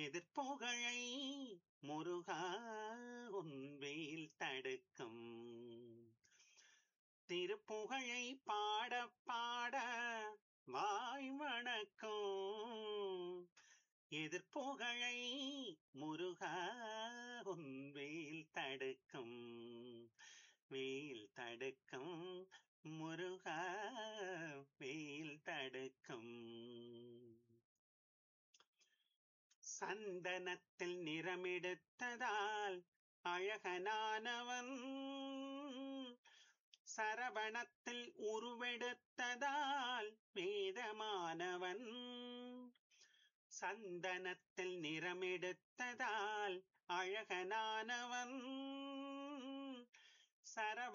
எதிர்ப்புகழை முருகா உன்வேல் தடுக்கும் திருப்புகழை பாட பாட வாய் வணக்கும் எதிர்ப்புகழை முருகா உன்வேல் தடுக்கும் வேல் தடுக்கும் முருகா வேல் தடுக்கும் சந்தனத்தில் நிறமெடுத்ததால் அழகனானவன் சரவணத்தில் உருவெடுத்ததால் வேதமானவன் சந்தனத்தில் நிறமெடுத்ததால் அழகனானவன் சரவ